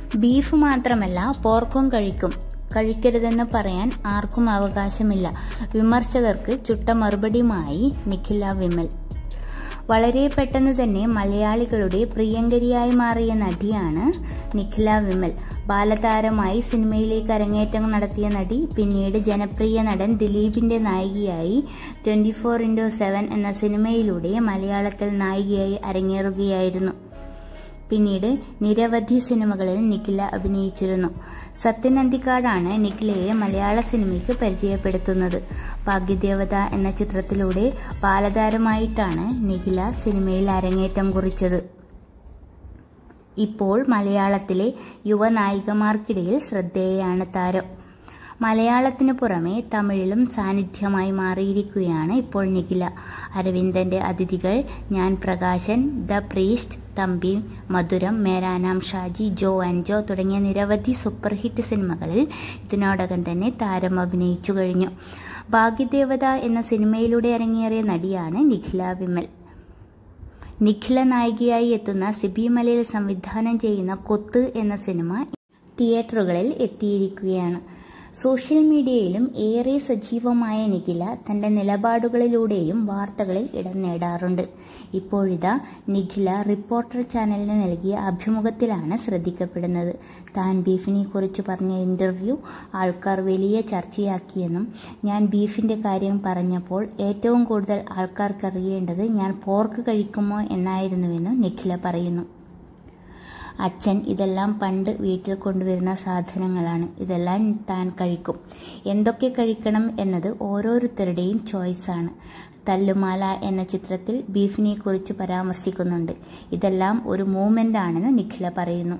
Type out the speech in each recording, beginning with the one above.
beef മാത്രമല്ല പോർക്കും കഴിക്കും കഴിക്കരുതെന്ന് പറയാൻ ആർക്കും അവകാശമില്ല വിമർശകർക്ക് ചുട്ട മറുപടിയുമായി നിഖില വിമൽ വളരെ പെട്ടെന്ന് തന്നെ മലയാളികളുടെ പ്രിയങ്കരിയായി മാറിയ നടിയാണ് നിഖില വിമൽ ബാലതാരമായി സിനിമയിലേക്ക് അരങ്ങേറ്റം നടത്തിയ നടി പിന്നീട് ജനപ്രിയ നടൻ ദിലീപിന്റെ നായികയായി ട്വന്റി ഫോർ ഇൻറ്റു സെവൻ എന്ന സിനിമയിലൂടെ മലയാളത്തിൽ നായികയായി അരങ്ങേറുകയായിരുന്നു പിന്നീട് നിരവധി സിനിമകളിൽ നിഖില അഭിനയിച്ചിരുന്നു സത്യൻ അന്തിക്കാടാണ് നിഖിലയെ മലയാള സിനിമയ്ക്ക് പരിചയപ്പെടുത്തുന്നത് ഭാഗ്യദേവത എന്ന ചിത്രത്തിലൂടെ ബാലതാരമായിട്ടാണ് നിഖില സിനിമയിൽ അരങ്ങേറ്റം കുറിച്ചത് ഇപ്പോൾ മലയാളത്തിലെ യുവനായികമാർക്കിടയിൽ ശ്രദ്ധേയയാണ് താരം മലയാളത്തിന് പുറമെ തമിഴിലും സാന്നിധ്യമായി മാറിയിരിക്കുകയാണ് ഇപ്പോൾ നിഖില അരവിന്ദന്റെ അതിഥികൾ ഞാൻ പ്രകാശൻ ദ പ്രീസ്റ്റ് തമ്പി മധുരം മേരാനാം ഷാജി ജോ ആൻഡ് ജോ തുടങ്ങിയ നിരവധി സൂപ്പർ ഹിറ്റ് സിനിമകളിൽ ഇതിനോടകം തന്നെ താരം അഭിനയിച്ചു കഴിഞ്ഞു ഭാഗ്യദേവത എന്ന സിനിമയിലൂടെ അരങ്ങേറിയ നടിയാണ് നിഖില വിമൽ നിഖില നായികയായി എത്തുന്ന സിബി മലയിൽ സംവിധാനം ചെയ്യുന്ന കൊത്ത് എന്ന സിനിമ തിയേറ്ററുകളിൽ എത്തിയിരിക്കുകയാണ് സോഷ്യൽ മീഡിയയിലും ഏറെ സജീവമായ നിഖില തന്റെ നിലപാടുകളിലൂടെയും വാർത്തകളിൽ ഇടം നേടാറുണ്ട് ഇപ്പോഴിതാ നിഖില റിപ്പോർട്ടർ ചാനലിന് നൽകിയ അഭിമുഖത്തിലാണ് ശ്രദ്ധിക്കപ്പെടുന്നത് താൻ ബീഫിനെ കുറിച്ച് പറഞ്ഞ ഇന്റർവ്യൂ ആൾക്കാർ വലിയ ചർച്ചയാക്കിയെന്നും ഞാൻ ബീഫിന്റെ കാര്യം പറഞ്ഞപ്പോൾ ഏറ്റവും കൂടുതൽ ആൾക്കാർക്കറിയേണ്ടത് ഞാൻ പോർക്ക് കഴിക്കുമോ എന്നായിരുന്നുവെന്നും നിഖില പറയുന്നു അച്ഛൻ ഇതെല്ലാം പണ്ട് വീട്ടിൽ കൊണ്ടുവരുന്ന സാധനങ്ങളാണ് ഇതെല്ലാം താൻ കഴിക്കും എന്തൊക്കെ കഴിക്കണം എന്നത് ഓരോരുത്തരുടെയും ചോയ്സാണ് തല്ലുമാല എന്ന ചിത്രത്തിൽ ബീഫിനെ കുറിച്ച് പരാമർശിക്കുന്നുണ്ട് ഇതെല്ലാം ഒരു മൂവ്മെന്റ് ആണെന്ന് നിഖില പറയുന്നു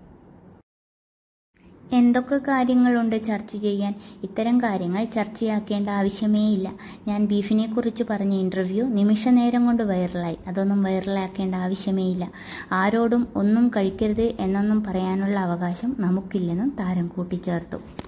എന്തൊക്കെ കാര്യങ്ങളുണ്ട് ചർച്ച ചെയ്യാൻ ഇത്തരം കാര്യങ്ങൾ ചർച്ചയാക്കേണ്ട ആവശ്യമേ ഇല്ല ഞാൻ ബീഫിനെ കുറിച്ച് പറഞ്ഞ ഇന്റർവ്യൂ നിമിഷ നേരം കൊണ്ട് വൈറലായി അതൊന്നും വൈറലാക്കേണ്ട ആവശ്യമേ ഇല്ല ആരോടും ഒന്നും കഴിക്കരുത് എന്നൊന്നും പറയാനുള്ള അവകാശം നമുക്കില്ലെന്നും താരം കൂട്ടിച്ചേർത്തു